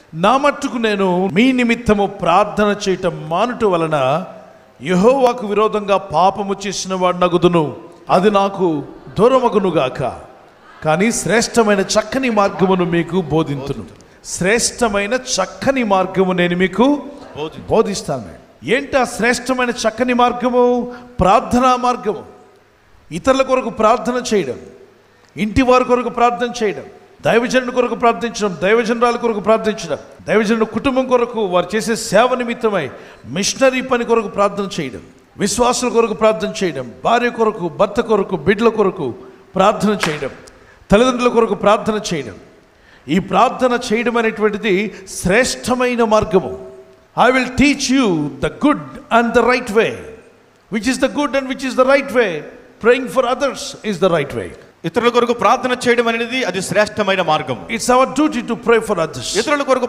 నా మట్టుకు నేను మీ నిమిత్తము ప్రార్థన చేయటం మానుట వలన యెహోవాకు విరోధంగా పాపము చేసిన వాడు నగుదును అది నాకు దూరమగునుగాక కానీ శ్రేష్టమైన చక్కని మార్గమును మీకు బోధింతును శ్రేష్టమైన చక్కని మార్గము నేను మీకు బోధించు. బోధిస్తాను ఏంటి ఆ శ్రేష్టమైన చక్కని మార్గము ప్రార్థనా మార్గము ఇతరుల కొరకు ప్రార్థన చేయడం ఇంటి వారి కొరకు ప్రార్థన చేయడం దైవజనుడి కొరకు ప్రార్థించడం దైవజనురాల కొరకు ప్రార్థించడం దైవజనుడు కుటుంబం కొరకు వారు చేసే సేవ నిమిత్తమై మిషనరీ పని కొరకు ప్రార్థన చేయడం విశ్వాసుల కొరకు ప్రార్థన చేయడం భార్య కొరకు భర్త కొరకు బిడ్డల కొరకు ప్రార్థన చేయడం తల్లిదండ్రుల కొరకు ప్రార్థన చేయడం ఈ ప్రార్థన చేయడం అనేటువంటిది శ్రేష్టమైన మార్గము I will teach you the good and the right way which is the good and which is the right way praying for others is the right way ఇతరుల కొరకు ప్రార్థన చేయడం అనేది అది శ్రేష్టమైన మార్గం it's our duty to pray for others ఇతరుల కొరకు